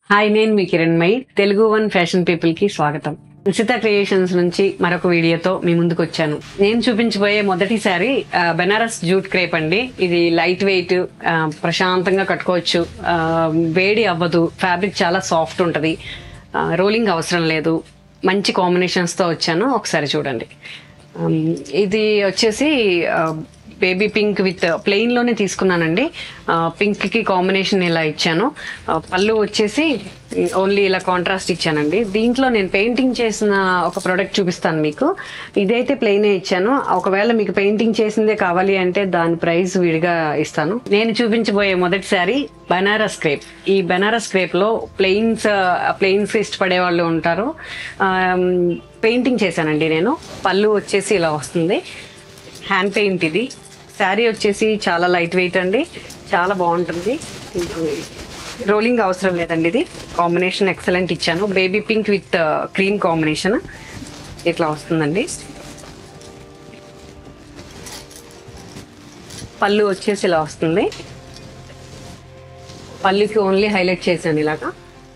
hi నేను మీ Kiranmayi Telugu one fashion people కి స్వాగతం ఉచిత క్రియేషన్స్ నుంచి మరొక వీడియోతో మీ ముందుకు వచ్చాను నేను చూపించబోయే మొదటి శారీ ఆ, బెనారస్ జూట్ క్రేప్ అండి ఇది లైట్ వెయిట్ ఆ, ప్రశాంతంగా కట్టుకోవచ్చు ఆ, వేడి అవ్వదు ఫ్యాబ్రిక్ చాలా సాఫ్ట్ ఉంటుంది రోలింగ్ అవసరం లేదు మంచి కాంబినేషన్స్ తో వచ్చాను ఒకసారి చూడండి Um, ఇది వచ్చేసి బేబీ పింక్ విత్ ప్లెయిన్ లోనే తీసుకున్నానండి పింక్ కి కాంబినేషన్ ఇలా ఇచ్చాను ఆ, పళ్ళు వచ్చేసి ఓన్లీ ఇలా కాంట్రాస్ట్ ఇచ్చానండి దీంట్లో నేను పెయింటింగ్ చేసిన ఒక ప్రోడక్ట్ చూపిస్తాను మీకు ఇదైతే ప్లెయిన్ ఇచ్చాను ఒకవేళ మీకు పెయింటింగ్ చేసిందే కావాలి అంటే దాని ప్రైస్ విడిగా ఇస్తాను నేను చూపించబోయే మొదటి సారీ బనారస్ క్రేప్ ఈ బనారస్ క్రేప్ లో ప్లెయిన్స్ ప్లెయిన్స్ ఇష్టపడే వాళ్ళు ఉంటారు పెయింటింగ్ చేశానండి నేను పళ్ళు వచ్చేసి ఇలా వస్తుంది హ్యాండ్ పెయింట్ ఇది శారీ వచ్చేసి చాలా లైట్ వెయిట్ అండి చాలా బాగుంటుంది రోలింగ్ అవసరం లేదండి ఇది కాంబినేషన్ ఎక్సలెంట్ ఇచ్చాను baby pink with cream combination ఇట్లా వస్తుందండి పళ్ళు వచ్చేసి ఇలా వస్తుంది పళ్ళుకి ఓన్లీ హైలైట్ చేశాను ఇలాగా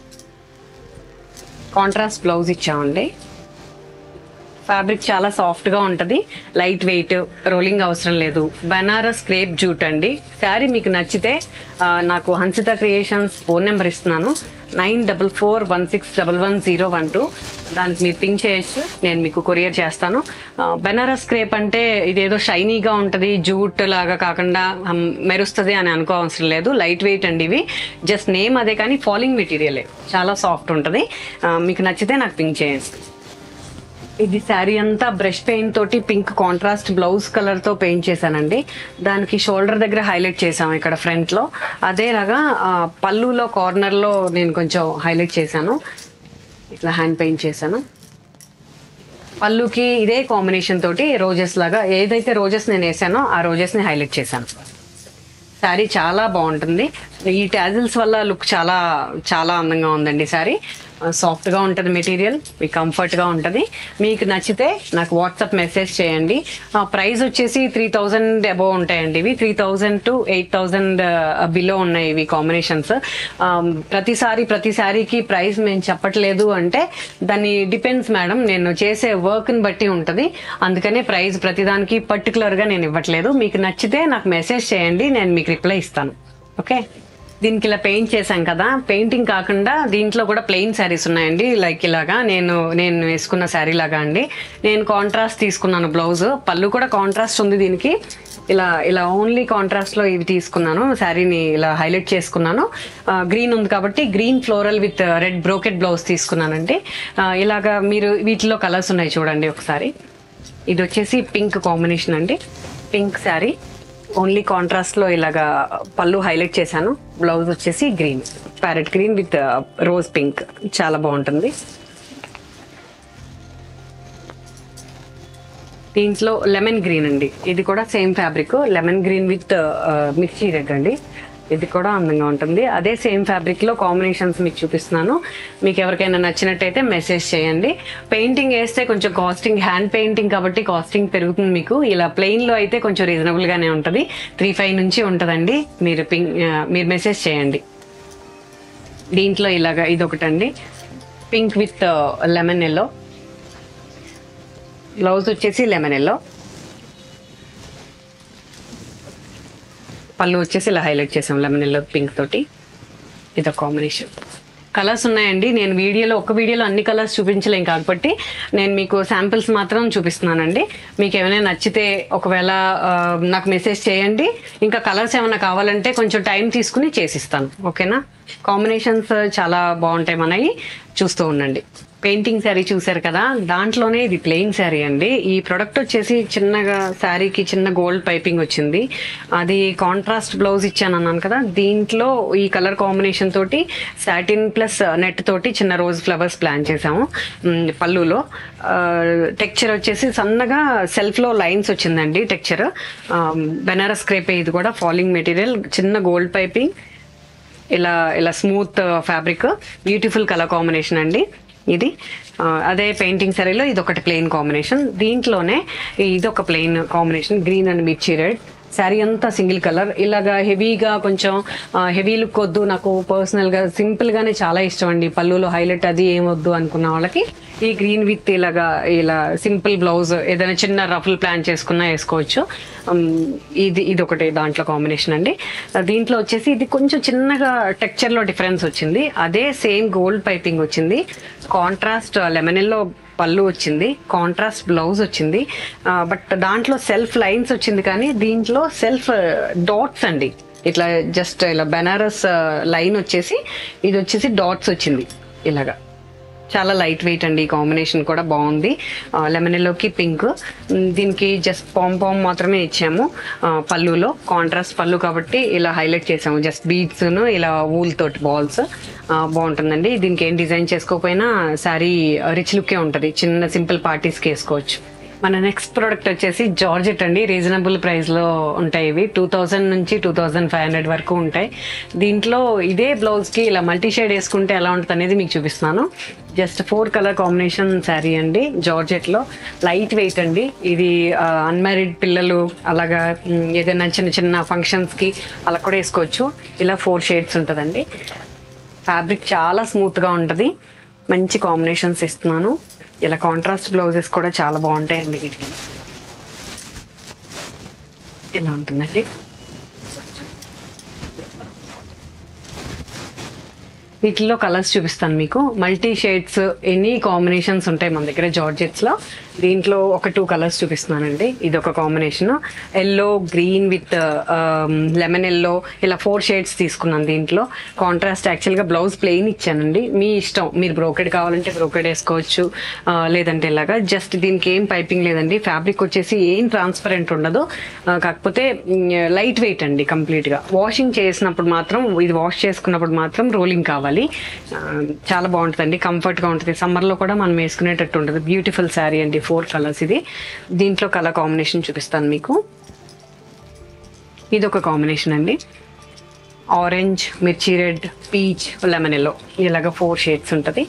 కాంట్రాస్ట్ బ్లౌజ్ ఇచ్చామండి ఫ్యాబ్రిక్ చాలా సాఫ్ట్ గా ఉంటది లైట్ వెయిట్ రోలింగ్ అవసరం లేదు బనారస్ క్రేప్ జూట్ అండి శారీ మీకు నచ్చితే ఆ, నాకు హన్సిత క్రియేషన్స్ ఫోన్ నెంబర్ ఇస్తున్నాను nine double four one six double one zero one two దానికి మీరు పింక్ చేయొచ్చు నేను మీకు కొరియర్ చేస్తాను ఆ, బనారస్ క్రేప్ అంటే ఇదేదో షైనీగా ఉంటది జూట్ లాగా కాకుండా హమ్, మెరుస్తుంది అని అనుకో అవసరం లేదు లైట్ వెయిట్ అండి ఇవి జస్ట్ నేమ్ అదే కానీ ఫాలింగ్ మెటీరియల్ చాలా సాఫ్ట్ ఉంటుంది ఆ, మీకు నచ్చితే నాకు పింక్ చేయండి ఇది శారీ అంతా బ్రష్ పెయింట్ తోటి పింక్ కాంట్రాస్ట్ బ్లౌజ్ కలర్ తో పెయింట్ చేశానండి దానికి షోల్డర్ దగ్గర హైలైట్ చేసాం ఇక్కడ ఫ్రంట్ లో అదేలాగా ఆ, పళ్ళులో కార్నర్ లో నేను కొంచెం హైలైట్ చేశాను ఇట్లా హ్యాండ్ పెయింట్ చేశాను పళ్ళుకి ఇదే కాంబినేషన్ తోటి రోజెస్ లాగా ఏదైతే రోజెస్ నేను వేసానో ఆ రోజెస్ ని హైలైట్ చేశాను శారీ చాలా బాగుంటుంది ఈ టాజిల్స్ వల్ల లుక్ చాలా చాలా అందంగా ఉందండి శారీ సాఫ్ట్ గా ఉంటుంది మెటీరియల్ మీకు కంఫర్ట్ గా ఉంటుంది మీకు నచ్చితే నాకు వాట్సాప్ మెసేజ్ చేయండి ప్రైస్ వచ్చేసి త్రీ థౌజండ్ అబోవ్ ఉంటాయండి ఇవి three thousand to eight thousand below ఉన్నాయి ఇవి కాంబినేషన్స్ ప్రతిసారి ప్రతి శారీకి ప్రైస్ మేము చెప్పట్లేదు అంటే దాన్ని డిపెండ్స్ మేడం నేను చేసే వర్క్ ని బట్టి ఉంటుంది అందుకనే ప్రైస్ ప్రతిదానికి పర్టికులర్ గా నేను ఇవ్వట్లేదు మీకు నచ్చితే నాకు మెసేజ్ చేయండి నేను మీకు రిప్లై ఇస్తాను ఓకే దీనికి ఇలా పెయింట్ చేశాం కదా పెయింటింగ్ కాకుండా దీంట్లో కూడా ప్లెయిన్ శారీస్ ఉన్నాయండి లైక్ ఇలాగా నేను నేను వేసుకున్న శారీ లాగా అండి నేను కాంట్రాస్ట్ తీసుకున్నాను బ్లౌజ్ పళ్ళు కూడా కాంట్రాస్ట్ ఉంది దీనికి ఇలా ఇలా ఓన్లీ కాంట్రాస్ట్ లో ఇవి తీసుకున్నాను శారీని ఇలా హైలైట్ చేసుకున్నాను గ్రీన్ ఉంది కాబట్టి green floral with red brocade blouse తీసుకున్నానండి ఆ, ఇలాగా మీరు వీటిలో కలర్స్ ఉన్నాయి చూడండి ఒకసారి ఇది వచ్చేసి పింక్ కాంబినేషన్ అండి పింక్ శారీ ఓన్లీ కాంట్రాస్ట్ లో ఇలాగా పళ్ళు హైలైట్ చేశాను బ్లౌజ్ వచ్చేసి green parrot green with rose pink చాలా బాగుంటుంది దీంట్లో లెమన్ గ్రీన్ అండి ఇది కూడా same fabric lemon green with మిర్చి రెడ్ అండి ఇది కూడా అందంగా ఉంటుంది అదే సేమ్ ఫ్యాబ్రిక్ లో కాంబినేషన్స్ మీకు చూపిస్తున్నాను మీకు ఎవరికైనా నచ్చినట్టయితే మెసేజ్ చేయండి పెయింటింగ్ వేస్తే కొంచెం కాస్టింగ్ హ్యాండ్ పెయింటింగ్ కాబట్టి కాస్టింగ్ పెరుగుతుంది మీకు ఇలా ప్లెయిన్ లో అయితే కొంచెం రీజనబుల్ గానే ఉంటుంది త్రీ ఫైవ్ నుంచి ఉంటుందండి మీరు పింక్ మీరు మెసేజ్ చేయండి దీంట్లో ఇలాగా ఇది ఒకటండి pink with lemon yellow blouse వచ్చేసి లెమన్ ఎల్లో పళ్ళు వచ్చేసి ఇలా హైలైట్ చేసాం లెమన్ ఎల్లో పింక్ తోటి ఇది కాంబినేషన్ కలర్స్ ఉన్నాయండి నేను వీడియోలో ఒక వీడియోలో అన్ని కలర్స్ చూపించలేం కాబట్టి నేను మీకు శాంపిల్స్ మాత్రం చూపిస్తున్నానండి మీకు ఏమైనా నచ్చితే ఒకవేళ ఆ, నాకు మెసేజ్ చేయండి ఇంకా కలర్స్ ఏమైనా కావాలంటే కొంచెం టైం తీసుకుని చేసిస్తాను ఓకేనా కాంబినేషన్స్ చాలా బాగుంటాయి మనవి చూస్తూ ఉండండి పెయింటింగ్ శారీ చూసారు కదా దాంట్లోనే ఇది ప్లెయిన్ శారీ అండి ఈ ప్రొడక్ట్ వచ్చేసి చిన్నగా శారీకి చిన్న గోల్డ్ పైపింగ్ వచ్చింది అది కాంట్రాస్ట్ బ్లౌజ్ ఇచ్చాను అన్నాను కదా దీంట్లో ఈ కలర్ కాంబినేషన్ తోటి సాటిన్ ప్లస్ నెట్ తోటి చిన్న రోజ్ ఫ్లవర్స్ ప్లాన్ చేసాము మ్, పళ్ళులో టెక్చర్ వచ్చేసి సన్నగా సెల్ఫ్ లో లైన్స్ వచ్చిందండి టెక్చర్ బెనారస్ క్రేపే ఇది కూడా ఫాలింగ్ మెటీరియల్ చిన్న గోల్డ్ పైపింగ్ ఇలా ఇలా smooth fabric beautiful colour combination అండి ఇది ఆ, అదే పెయింటింగ్ సరీలో ఇది ఒకటి ప్లెయిన్ కాంబినేషన్ దీంట్లోనే ఇది ఒక ప్లెయిన్ కాంబినేషన్ గ్రీన్ అండ్ మిర్చి రెడ్ శారీ అంతా సింగిల్ కలర్ ఇలాగా హెవీగా కొంచెం హెవీ లుక్ వద్దు నాకు పర్సనల్ గా సింపుల్ గానే చాలా ఇష్టం అండి పళ్ళులో హైలైట్ అది ఏం వద్దు అనుకున్న వాళ్ళకి ఈ గ్రీన్ విత్ ఇలాగా ఇలా సింపుల్ బ్లౌజ్ ఏదైనా చిన్న రఫుల్ ప్లాన్ చేసుకున్నా వేసుకోవచ్చు ఉమ్, ఇది ఇది ఒకటి దాంట్లో కాంబినేషన్ అండి దీంట్లో వచ్చేసి ఇది కొంచెం చిన్నగా టెక్చర్ లో డిఫరెన్స్ వచ్చింది అదే సేమ్ గోల్డ్ పైపింగ్ వచ్చింది కాంట్రాస్ట్ లెమనెల్లో పళ్ళు వచ్చింది కాంట్రాస్ట్ బ్లౌజ్ వచ్చింది బట్ దాంట్లో సెల్ఫ్ లైన్స్ వచ్చింది కానీ దీంట్లో సెల్ఫ్ డాట్స్ అండి ఇట్లా జస్ట్ ఇలా బెనారస్ లైన్ వచ్చేసి ఇది వచ్చేసి డాట్స్ వచ్చింది ఇలాగా చాలా లైట్ వెయిట్ అండి కాంబినేషన్ కూడా బాగుంది లెమనెల్లోకి పింక్ దీనికి జస్ట్ పామ్ పామ్ మాత్రమే ఇచ్చాము ఆ, పళ్ళులో కాంట్రాస్ట్ పళ్ళు కాబట్టి ఇలా హైలైట్ చేసాము జస్ట్ బీడ్స్ ఇలా వూల్ తోటి బాల్స్ బాగుంటుందండి దీనికి ఏం డిజైన్ చేసుకోకపోయినా శారీ రిచ్ లుక్కే ఉంటుంది చిన్న సింపుల్ పార్టీస్కి వేసుకోవచ్చు మన నెక్స్ట్ ప్రోడక్ట్ వచ్చేసి జార్జెట్ అండి రీజనబుల్ ప్రైస్ లో ఉంటాయి ఇవి టూ థౌజండ్ నుంచి టూ థౌజండ్ ఫైవ్ హండ్రెడ్ వరకు ఉంటాయి దీంట్లో ఇదే బ్లౌజ్ కి ఇలా మల్టీ షేడ్ వేసుకుంటే ఎలా ఉంటుంది అనేది మీకు చూపిస్తున్నాను just four colour combination sari అండి జార్జెట్ లో లైట్ వెయిట్ అండి ఇది అన్మ్యారీడ్ పిల్లలు అలాగా మ్, ఏదైనా చిన్న చిన్న ఫంక్షన్స్ కి అలా కూడా వేసుకోవచ్చు ఇలా ఫోర్ షేడ్స్ ఉంటుందండి ఫ్యాబ్రిక్ చాలా స్మూత్ గా ఉంటది మంచి కాంబినేషన్స్ ఇస్తున్నాను ఇలా కాంట్రాస్ట్ బ్లౌజెస్ కూడా చాలా బాగుంటాయండి వీటికి ఇలా ఉంటుందండి వీటిల్లో కలర్స్ చూపిస్తాను మీకు మల్టీ షేడ్స్ ఎనీ కాంబినేషన్స్ ఉంటాయి మన దగ్గర జార్జెట్స్ లో దీంట్లో ఒక టూ కలర్స్ చూపిస్తున్నానండి ఇది ఒక combination yellow green with lemon yellow ఇలా ఫోర్ షేడ్స్ తీసుకున్నాను దీంట్లో కాంట్రాస్ట్ యాక్చువల్ గా బ్లౌజ్ ప్లెయిన్ ఇచ్చానండి మీ ఇష్టం మీరు బ్రోకెడ్ కావాలంటే బ్రోకెడ్ వేసుకోవచ్చు ఆ, లేదంటే ఇలాగా జస్ట్ దీనికి ఏం పైపింగ్ లేదండి ఫ్యాబ్రిక్ వచ్చేసి ఏం ట్రాన్స్పరెంట్ ఉండదు ఆ, కాకపోతే లైట్ వెయిట్ అండి కంప్లీట్ గా వాషింగ్ చేసినప్పుడు మాత్రం ఇది వాష్ చేసుకున్నప్పుడు మాత్రం రోలింగ్ కావాలి ఆ, చాలా బాగుంటుందండి కంఫర్ట్ గా ఉంటుంది సమ్మర్ లో కూడా మనం వేసుకునేటట్టు ఉంటుంది బ్యూటిఫుల్ శారీ అండి ఫోర్ కలర్స్ ఇది దీంట్లో కలర్ కాంబినేషన్ చూపిస్తాను మీకు ఇది ఒక కాంబినేషన్ అండి ఆరెంజ్ మిర్చి రెడ్ పీచ్ లెమన్ ఎల్లో ఇలాగ ఫోర్ షేడ్స్ ఉంటుంది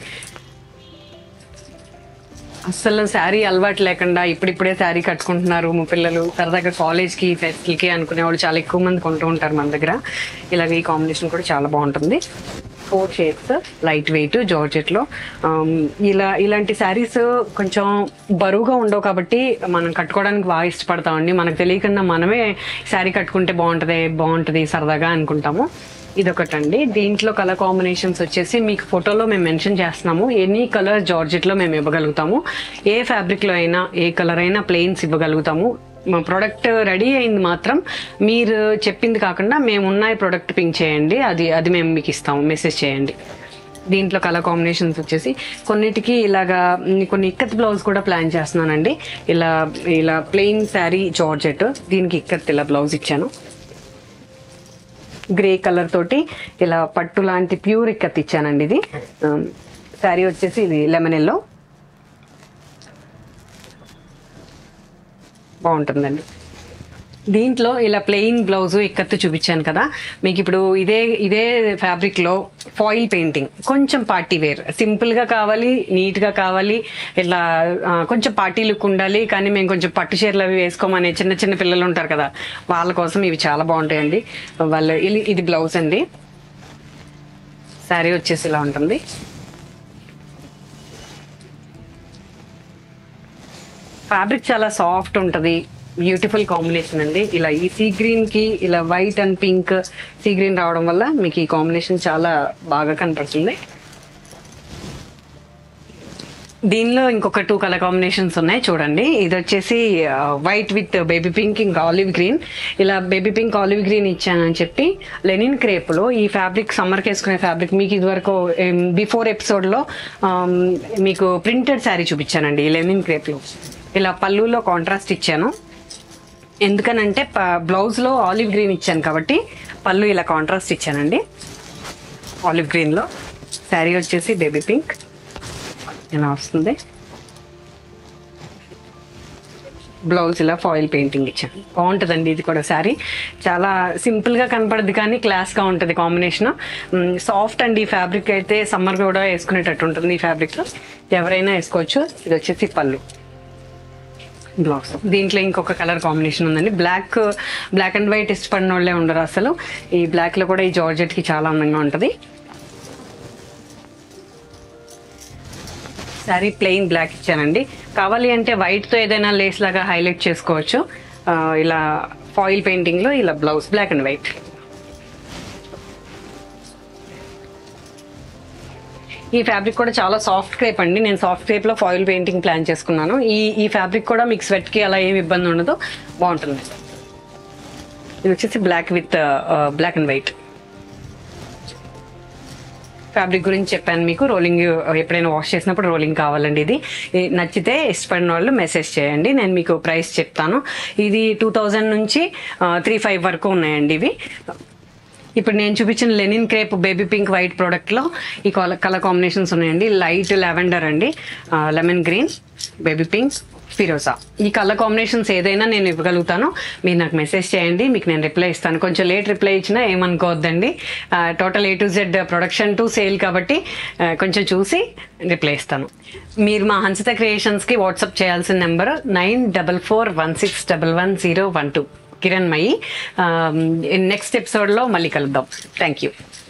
అస్సలు శారీ అలవాటు లేకుండా ఇప్పుడిప్పుడే శారీ కట్టుకుంటున్నారు మా పిల్లలు సరదాగా కాలేజ్కి ఫెస్ట్లకి అనుకునే వాళ్ళు చాలా ఎక్కువ మంది కొంటూ ఉంటారు మన దగ్గర ఇలాగ ఈ కాంబినేషన్ కూడా చాలా బాగుంటుంది ఫోర్ షేడ్స్ లైట్ వెయిట్ జార్జెట్లో ఇలా ఇలాంటి శారీస్ కొంచెం బరువుగా ఉండవు కాబట్టి మనం కట్టుకోవడానికి బాగా ఇష్టపడతామండి మనకు తెలియకుండా మనమే శారీ కట్టుకుంటే బాగుంటుంది బాగుంటుంది సరదాగా అనుకుంటాము ఇదొకటండి దీంట్లో కలర్ కాంబినేషన్స్ వచ్చేసి మీకు ఫోటోలో మేము మెన్షన్ చేస్తున్నాము ఎనీ కలర్ జార్జెట్లో మేము ఇవ్వగలుగుతాము ఏ ఫ్యాబ్రిక్లో అయినా ఏ కలర్ అయినా ప్లెయిన్స్ ఇవ్వగలుగుతాము మా ప్రోడక్ట్ రెడీ అయింది మాత్రం మీరు చెప్పింది కాకుండా మేము ఉన్న ప్రోడక్ట్ పింక్ చేయండి అది అది మేము మీకు ఇస్తాము మెసేజ్ చేయండి దీంట్లో కలర్ కాంబినేషన్స్ వచ్చేసి కొన్నిటికి ఇలాగా ఉమ్, కొన్ని ఇక్కత్ బ్లౌజ్ కూడా ప్లాన్ చేస్తున్నానండి ఇలా ఇలా ప్లెయిన్ శారీ జార్జెట్ దీనికి ఇక్కత్ ఇలా బ్లౌజ్ ఇచ్చాను గ్రే కలర్ తోటి ఇలా పట్టు లాంటి ప్యూర్ ఇక్కత్ ఇచ్చానండి ఇది శారీ వచ్చేసి ఇది లెమన్ ఎల్లో బాగుంటుందండి దీంట్లో ఇలా ప్లెయిన్ బ్లౌజ్ ఇక్కత్తు చూపించాను కదా మీకు ఇప్పుడు ఇదే ఇదే ఫ్యాబ్రిక్ లో ఫాయిల్ పెయింటింగ్ కొంచెం పార్టీ వేర్ సింపుల్ గా కావాలి నీట్ గా కావాలి ఇలా ఆ, కొంచెం పార్టీ లుక్ ఉండాలి కానీ మేము కొంచెం పట్టు చీరలు అవి వేసుకోమని చిన్న చిన్న పిల్లలు ఉంటారు కదా వాళ్ళ కోసం ఇవి చాలా బాగుంటాయండి వాళ్ళు ఇది- ఇది బ్లౌజ్ అండి శారీ వచ్చేసి ఇలా ఉంటుంది ఫ్యాబ్రిక్ చాలా సాఫ్ట్ ఉంటుంది బ్యూటిఫుల్ కాంబినేషన్ అండి ఇలా ఈ సీ గ్రీన్ కి ఇలా white and pink sea green రావడం వల్ల మీకు ఈ కాంబినేషన్ చాలా బాగా కనపడుతుంది దీనిలో ఇంకొక టూ కలర్ కాంబినేషన్స్ ఉన్నాయి చూడండి ఇది వచ్చేసి వైట్ విత్ బేబీ పింక్ ఇంకా ఆలివ్ గ్రీన్ ఇలా బేబీ పింక్ ఆలివ్ గ్రీన్ ఇచ్చానని చెప్పి లెనిన్ క్రేప్ లో ఈ ఫ్యాబ్రిక్ సమ్మర్కి వేసుకునే ఫ్యాబ్రిక్ మీకు ఇదివరకు బిఫోర్ ఎపిసోడ్ లో ఆమ్, మీకు ప్రింటెడ్ శారీ చూపించానండి ఈ లెనిన్ క్రేప్ లో ఇలా పళ్ళులో కాంట్రాస్ట్ ఇచ్చాను ఎందుకనంటే బ్లౌజ్ లో ఆలివ్ గ్రీన్ ఇచ్చాను కాబట్టి పళ్ళు ఇలా కాంట్రాస్ట్ ఇచ్చానండి ఆలివ్ గ్రీన్ లో శారీ వచ్చేసి బేబీ పింక్ ఇలా వస్తుంది బ్లౌజ్ ఇలా ఫాయిల్ పెయింటింగ్ ఇచ్చాను బాగుంటుందండి ఇది కూడా శారీ చాలా సింపుల్ గా కనపడదు కానీ క్లాస్ గా ఉంటుంది కాంబినేషన్ సాఫ్ట్ అండి ఈ ఫ్యాబ్రిక్ అయితే సమ్మర్ కూడా వేసుకునేటట్టు ఉంటుంది ఈ ఫ్యాబ్రిక్ ఎవరైనా వేసుకోవచ్చు ఇది వచ్చేసి పళ్ళు బ్లౌజ్ దీంట్లో ఇంకొక కలర్ కాంబినేషన్ ఉందండి బ్లాక్ బ్లాక్ అండ్ వైట్ ఇష్టపడిన వాళ్ళే ఉండరు అసలు ఈ బ్లాక్ లో కూడా ఈ జార్జెట్ కి చాలా అందంగా ఉంటది సారీ ప్లెయిన్ బ్లాక్ ఇచ్చానండి కావాలి అంటే వైట్ తో ఏదైనా లేస్ లాగా హైలైట్ చేసుకోవచ్చు ఆ, ఇలా ఫాయిల్ పెయింటింగ్ లో ఇలా బ్లౌజ్ బ్లాక్ అండ్ వైట్ ఈ ఫ్యాబ్రిక్ కూడా చాలా సాఫ్ట్ క్రేప్ అండి నేను సాఫ్ట్ క్రేప్ లో ఫాయిల్ పెయింటింగ్ ప్లాన్ చేసుకున్నాను ఈ ఈ ఫ్యాబ్రిక్ కూడా మీకు స్వెట్ కి అలా ఏమి ఇబ్బంది ఉండదు బాగుంటుంది ఇది వచ్చేసి black with black and white fabric గురించి చెప్పాను మీకు రోలింగ్ ఎప్పుడైనా వాష్ చేసినప్పుడు రోలింగ్ కావాలండి ఇది ఇది నచ్చితే ఇష్టపడిన వాళ్ళు మెసేజ్ చేయండి నేను మీకు ప్రైస్ చెప్తాను ఇది టూ థౌజండ్ నుంచి త్రీ ఫైవ్ వరకు ఉన్నాయండి ఇవి ఇప్పుడు నేను చూపించిన linen crepe baby pink white ప్రోడక్ట్లో ఈ కలర్ కాంబినేషన్స్ ఉన్నాయండి లైట్ లెవెండర్ అండి లెమన్ గ్రీన్ బేబీ పింక్ ఫిరోసా ఈ కలర్ కాంబినేషన్స్ ఏదైనా నేను ఇవ్వగలుగుతాను మీరు నాకు మెసేజ్ చేయండి మీకు నేను రిప్లై ఇస్తాను కొంచెం లేట్ రిప్లై ఇచ్చినా ఏమనుకోవద్దండి total A to Z production to sale కాబట్టి ఆ, కొంచెం చూసి రిప్లై ఇస్తాను మీరు మా హన్సిత క్రియేషన్స్కి వాట్సాప్ చేయాల్సిన number nine double four one six double one zero one two Kiranmayi next ఎపిసోడ్లో మళ్ళీ కలుద్దాం థ్యాంక్ యూ